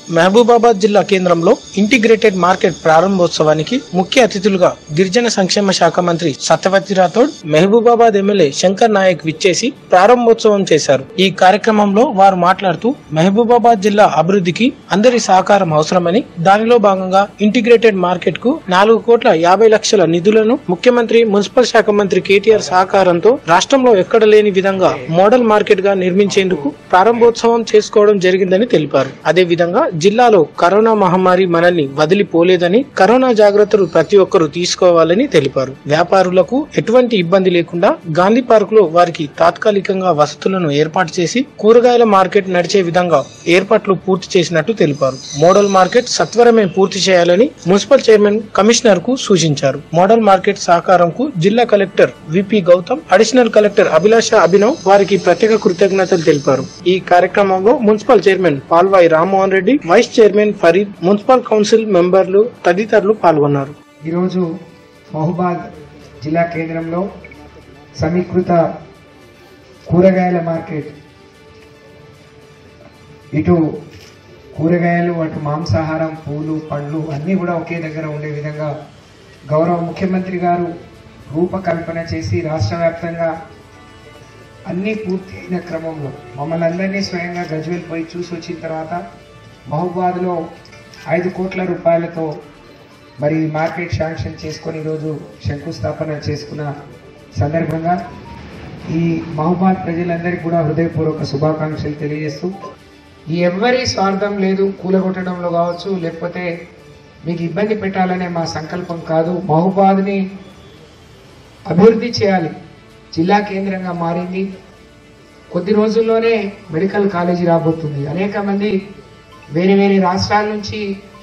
మహబూబాబాద్ జిల్లా కేంద్రంలో integrated market ప్రారంభోత్సవానికి ముఖ్య అతిథులుగా గిరిజన సంక్షేమ శాఖ మంత్రి సత్యవతి రాథోడ్ మహబూబాబాద్ ఎమ్మెల్యే శంకర్ నాయక్ విచ్చేసి ప్రారంభోత్సవం చేశారు ఈ కార్యక్రమంలో వారు మాట్లాడుతూ మహబూబాబాద్ జిల్లా అభివృద్ధికి అందరి సహకారం అవసరమని దానిలో భాగంగా ఇంటిగ్రేటెడ్ మార్కెట్ కు నాలుగు కోట్ల యాభై లక్షల నిధులను ముఖ్యమంత్రి మున్సిపల్ శాఖ మంత్రి కేటీఆర్ సహకారంతో రాష్ట్రంలో ఎక్కడ లేని విధంగా మోడల్ మార్కెట్ గా నిర్మించేందుకు ప్రారంభోత్సవం చేసుకోవడం జరిగిందని తెలిపారు అదే విధంగా జిల్లాలో కరోనా మహమ్మారి మనల్ని వదిలిపోలేదని కరోనా జాగ్రత్తలు ప్రతి ఒక్కరూ తీసుకోవాలని తెలిపారు వ్యాపారులకు ఎటువంటి ఇబ్బంది లేకుండా గాంధీ పార్క్ లో వారికి తాత్కాలికంగా వసతులను ఏర్పాటు చేసి కూరగాయల మార్కెట్ నడిచే విధంగా ఏర్పాట్లు పూర్తి చేసినట్టు తెలిపారు మోడల్ మార్కెట్ సత్వరమే పూర్తి చేయాలని మున్సిపల్ చైర్మన్ కమిషనర్ కు సూచించారు మోడల్ మార్కెట్ సహకారంకు జిల్లా collector VP Gautam additional collector Abhilasha Abhinav వారికి ప్రత్యేక కృతజ్ఞతలు తెలిపారు ఈ కార్యక్రమంలో municipal chairman Palvai Rammohan Reddy vice chairman Fareed municipal council మెంబర్లు తదితరులు పాల్గొన్నారు ఈరోజు మహబాద్ జిల్లా కేంద్రంలో సమీకృత కూరగాయల మార్కెట్ ఇటు కూరగాయలు అటు మాంసాహారం పూలు పండ్లు అన్నీ కూడా ఒకే దగ్గర ఉండే విధంగా గౌరవ ముఖ్యమంత్రి గారు రూపకల్పన చేసి రాష్ట్ర వ్యాప్తంగా అన్నీ పూర్తి అయిన క్రమంలో మమ్మల్ని అందరినీ స్వయంగా గజ్వేల్ పోయి చూసి వచ్చిన తర్వాత మహబాద్లో ఐదు కోట్ల రూపాయలతో మరి ఈ మార్కెట్ శాంక్షన్ చేసుకొని ఈరోజు శంకుస్థాపన చేసుకున్న సందర్భంగా ఈ మహబాద్ ప్రజలందరికీ కూడా హృదయపూర్వక శుభాకాంక్షలు తెలియజేస్తూ ఈ ఎవ్వరి స్వార్థం లేదు కూలగొట్టడంలో కావచ్చు లేకపోతే మీకు ఇబ్బంది పెట్టాలనే మా సంకల్పం కాదు మహబాద్ని అభివృద్ధి చేయాలి జిల్లా కేంద్రంగా మారింది కొద్ది రోజుల్లోనే మెడికల్ కాలేజీ రాబోతుంది అనేక మంది వేరే వేరే రాష్ట్రాల నుంచి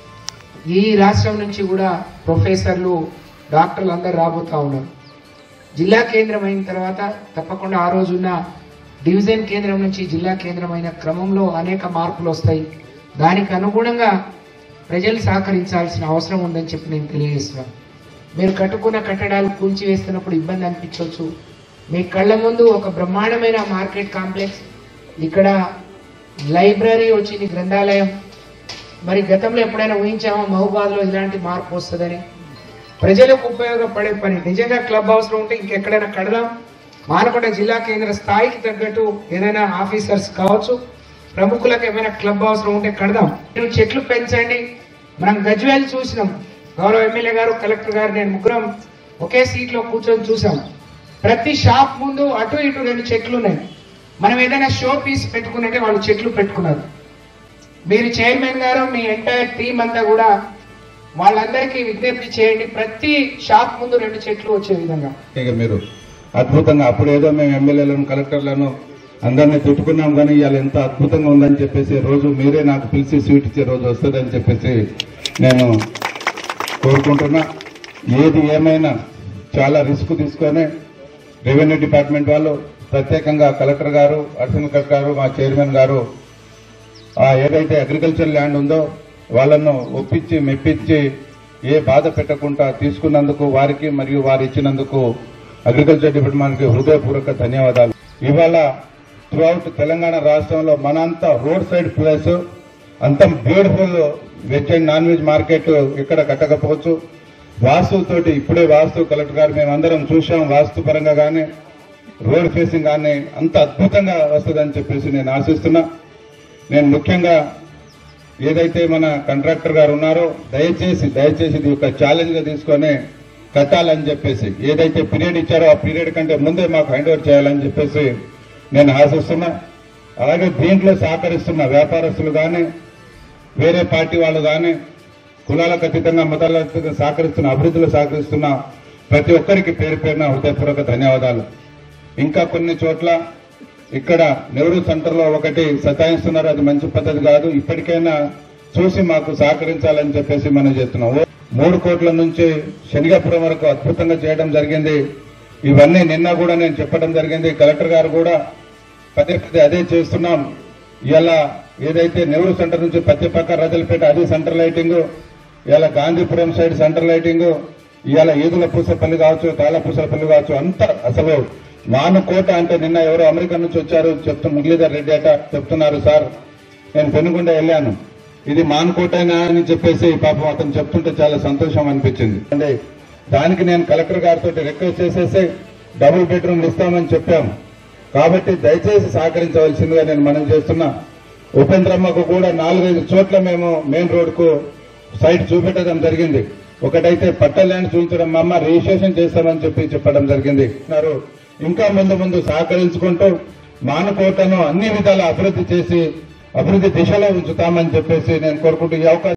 ఈ రాష్ట్రం నుంచి కూడా ప్రొఫెసర్లు డాక్టర్లు అందరు రాబోతా ఉన్నారు జిల్లా కేంద్రం అయిన తర్వాత తప్పకుండా ఆ రోజున్న డివిజన్ కేంద్రం నుంచి జిల్లా కేంద్రం అయిన క్రమంలో అనేక మార్పులు వస్తాయి దానికి అనుగుణంగా ప్రజలు సహకరించాల్సిన అవసరం ఉందని చెప్పి నేను తెలియజేస్తున్నాను మీరు కట్టుకున్న కట్టడాలు కూల్చివేస్తున్నప్పుడు ఇబ్బంది అనిపించవచ్చు మీ కళ్ళ ముందు ఒక బ్రహ్మాండమైన మార్కెట్ కాంప్లెక్స్ ఇక్కడ లైబ్రరీ వచ్చింది గ్రంథాలయం మరి గతంలో ఎప్పుడైనా ఊహించామా మహబాద్లో ఇలాంటి మార్పు వస్తుందని ప్రజలకు ఉపయోగపడే పని నిజంగా క్లబ్ హౌస్లో ఉంటే ఇంకెక్కడైనా కడదాం మానకొండ జిల్లా కేంద్ర స్థాయికి తగ్గట్టు ఏదైనా ఆఫీసర్స్ కావచ్చు ప్రముఖులకు ఏమైనా క్లబ్ హౌస్లో ఉంటే కడదాం మీరు చెట్లు పెంచండి మనం గజ్వేల్ చూసినాం గౌరవ ఎమ్మెల్యే గారు కలెక్టర్ గారు నేను ముగ్గురం ఒకే సీట్లో కూర్చొని చూసాం ప్రతి షాప్ ముందు అటు ఇటు రెండు చెట్లు ఉన్నాయి మనం ఏదైనా షో పీస్ పెట్టుకున్నట్టే వాళ్ళు చెట్లు పెట్టుకున్నారు మీరు చైర్మన్ గారు మీ ఎంటైర్ టీం అంతా కూడా వాళ్ళందరికీ విజ్ఞప్తి చేయండి ప్రతి షాప్ ముందు రెండు చెట్లు వచ్చే విధంగా ఇక మీరు అద్భుతంగా అప్పుడు ఏదో మేము ఎమ్మెల్యేలను కలెక్టర్లను అందరినీ తిట్టుకున్నాం కానీ ఇవాళ ఎంత అద్భుతంగా ఉందని చెప్పేసి రోజు మీరే నాకు పిలిచి స్వీట్ ఇచ్చే రోజు వస్తుందని చెప్పేసి నేను కోరుకుంటున్నా ఏది ఏమైనా చాలా రిస్క్ తీసుకొని రెవెన్యూ డిపార్ట్మెంట్ వాళ్ళు ప్రత్యేకంగా కలెక్టర్ గారు అడిషనల్ కలెక్టర్ గారు మా చైర్మన్ గారు ఆ ఏదైతే అగ్రికల్చర్ ల్యాండ్ ఉందో వాళ్ళను ఒప్పించి మెప్పించి ఏ బాధ పెట్టకుండా తీసుకున్నందుకు వారికి మరియు వారు ఇచ్చినందుకు అగ్రికల్చర్ డిపార్ట్మెంట్కి హృదయపూర్వక ధన్యవాదాలు ఇవాళ త్రూఅవుట్ తెలంగాణ రాష్ట్రంలో మనంతా రోడ్ సైడ్ ప్లేస్ అంత beautiful veg and non veg market ఇక్కడ కట్టకపోవచ్చు వాస్తుతోటి ఇప్పుడే వాస్తు కలెక్టర్ గారు మేమందరం చూసాం వాస్తు పరంగా కానీ రోడ్ ఫేసింగ్ కానీ అంత అద్భుతంగా వస్తుందని చెప్పేసి నేను ఆశిస్తున్నా నేను ముఖ్యంగా ఏదైతే మన కాంట్రాక్టర్ గారు ఉన్నారో దయచేసి దయచేసి ఇది ఒక ఛాలెంజ్ గా తీసుకొని కట్టాలని చెప్పేసి ఏదైతే పీరియడ్ ఇచ్చారో ఆ పీరియడ్ కంటే ముందే మాకు హ్యాండ్ ఓవర్ చేయాలని చెప్పేసి నేను ఆశిస్తున్నా అలాగే దీంట్లో సహకరిస్తున్న వ్యాపారస్తులు కానీ వేరే పార్టీ వాళ్ళు కానీ కులాలకు అతీతంగా మతాలకు అతీతంగా సహకరిస్తున్న అభివృద్ధిలో సహకరిస్తున్న ప్రతి ఒక్కరికి పేరు పేరున హృదయపూర్వక ధన్యవాదాలు ఇంకా కొన్ని చోట్ల ఇక్కడ నెహ్రూ సెంటర్ లో ఒకటి సతాయిస్తున్నారు అది మంచి పద్ధతి కాదు ఇప్పటికైనా చూసి మాకు సహకరించాలని చెప్పేసి మనం చేస్తున్నాం మూడు కోట్ల నుంచి శనిగాపురం వరకు అద్భుతంగా చేయడం జరిగింది ఇవన్నీ నిన్న కూడా నేను చెప్పడం జరిగింది కలెక్టర్ గారు కూడా పదే పదే అదే చేస్తున్నాం ఇలా ఏదైతే నెహ్రూ సెంటర్ నుంచి పత్తి పక్క రజలపేట అది సెంటర్ లైటింగ్ ఇలా గాంధీపురం సైడ్ సెంటర్ లైటింగ్ ఇవాళ ఈదుల పూసపల్లి కావచ్చు తాళ పూసలపల్లి కావచ్చు అంతా అసలు మానుకోట అంటే నిన్న ఎవరో అమెరికా నుంచి వచ్చారు చెప్తూ మురళీధర్ రెడ్డి అట చెప్తున్నారు సార్ నేను పెనుగొండ వెళ్ళాను ఇది మానుకోటైనా అని చెప్పేసి పాపం అతను చెప్తుంటే చాలా సంతోషం అనిపించింది అంటే దానికి నేను కలెక్టర్ గారితో రిక్వెస్ట్ చేసేసి డబుల్ బెడ్రూమ్లు ఇస్తామని చెప్పాము కాబట్టి దయచేసి సహకరించవలసిందిగా నేను మనం చేస్తున్నా ఉపేంద్రమ్మకు కూడా నాలుగైదు చోట్ల మేము మెయిన్ రోడ్కు సైట్ చూపెట్టడం జరిగింది ఒకటైతే పట్ట ల్యాండ్ చూపించడం మా అమ్మ రిజిస్ట్రేషన్ చేస్తామని చెప్పి చెప్పడం జరిగింది అన్నారు. ఇంకా ముందు ముందు సహకరించుకుంటూ మానుకోటను అన్ని విధాల అభివృద్ధి చేసి అభివృద్ధి దిశలో ఉంచుతామని చెప్పేసి నేను కోరుకుంటూ ఈ అవకాశం